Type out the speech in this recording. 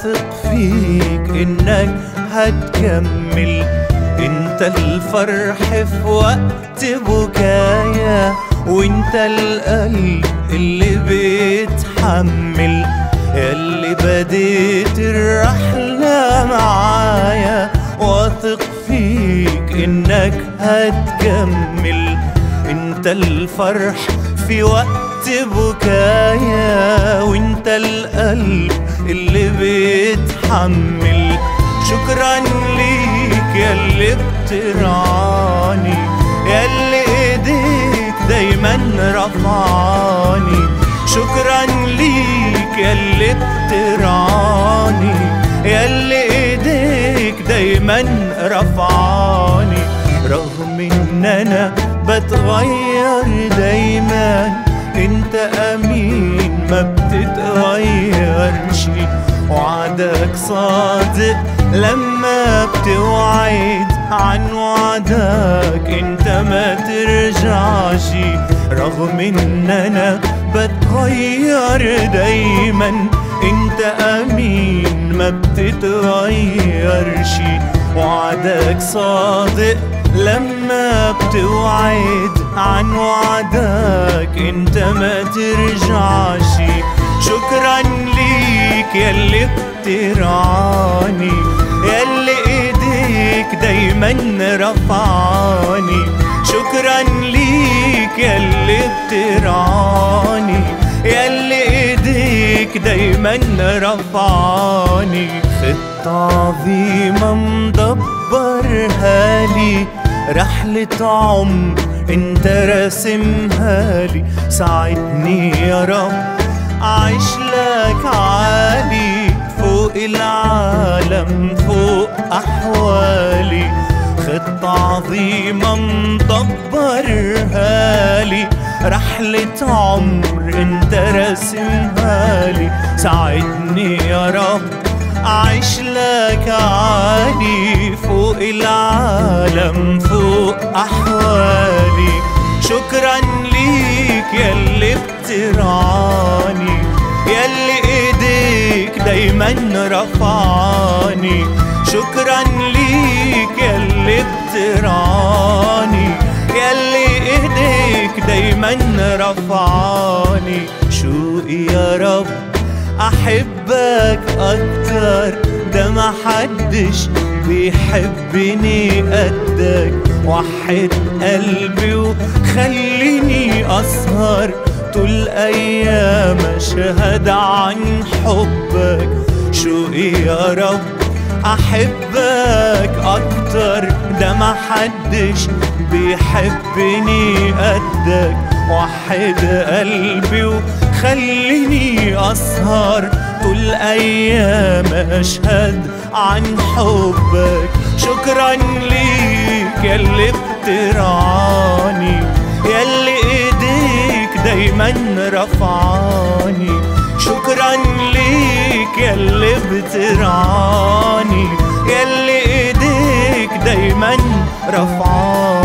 واثق فيك انك هتكمل انت الفرح في وقت بكايا وانت القلب اللي بيتحمل اللي بديت الرحلة معايا واثق فيك انك هتكمل انت الفرح في وقت بكايا وانت القلب اللي بيتحمل شكرا ليك يا اللي بترعاني يا اللي ايديك دايما رفعاني شكرا ليك يا اللي بترعاني يا اللي ايديك دايما رفعاني رغم ان انا بتغير دايما انت امين ما بتتغيرش وعدك صادق لما بتوعد عن وعدك انت ما ترجعش رغم ان انا بتغير دايما انت امين ما بتتغيرش وعدك صادق لما بتوعد عن وعدك انت ما ترجعش شكرا ليك ياللي بترعاني ياللي ايديك دايما رفعاني شكرا ليك ياللي بترعاني ياللي ايديك دايما رفعاني خطة عظيمة مدبرها لي رحلة عمر انت راسمها لي ساعدني يا رب أعيش لك عالي فوق العالم فوق أحوالي خطة عظيمة مدبرها لي رحلة عمر انت راسمها لي ساعدني يا رب أعيش لك عالي فوق العالم فوق أحوالي شكرا ليك ياللي بترعاني ياللي ايديك دايما رفعاني شكرا ليك ياللي بترعاني ياللي ايديك دايما رفعاني شوقي يا رب احبك اكتر ده ما حدش بيحبني قدك وحد قلبي وخليني اسهر طول ايام اشهد عن حبك شوقي يا رب احبك اكتر ده ما حدش بيحبني قدك وحد قلبي وخليني اسهر طول ايام اشهد عن حبك شكرا ليك ياللي بترعاني ياللي ايديك دايما رفعاني شكرا ليك ياللي بترعاني ياللي ايديك دايما رفعاني